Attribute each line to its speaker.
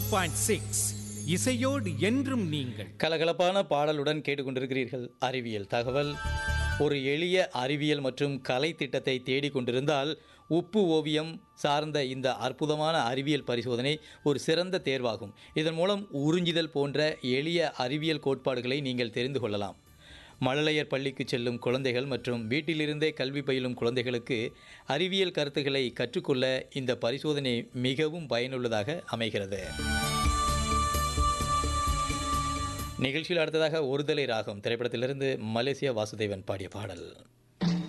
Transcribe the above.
Speaker 1: point six இசையோடு என்றும் நீங்கள்
Speaker 2: கலகலப்பான பாடலுடன் கேட்டுக்கொண்டிருக்கிறீர்கள் அறிவியல் தகவல் ஒரு எளிய அறிவியல் மற்றும் கலை திட்டத்தை தேடிக்கொண்டிருந்தால் உப்பு ஓவியம் சார்ந்த இந்த அற்புதமான அறிவியல் பரிசோதனை ஒரு சிறந்த தேர்வாகும் இதன் மூலம் உறிஞ்சுதல் போன்ற எளிய அறிவியல் கோட்பாடுகளை நீங்கள் தெரிந்து கொள்ளலாம் மழலையர் பள்ளிக்கு செல்லும் குழந்தைகள் மற்றும் வீட்டிலிருந்தே கல்வி பயிலும் குழந்தைகளுக்கு அறிவியல் கருத்துக்களை கற்றுக்கொள்ள இந்த பரிசோதனை மிகவும் பயனுள்ளதாக அமைகிறது நிகழ்ச்சியில் அடுத்ததாக ஒருதலை ராகம் திரைப்படத்திலிருந்து மலேசியா வாசுதேவன் பாடிய பாடல்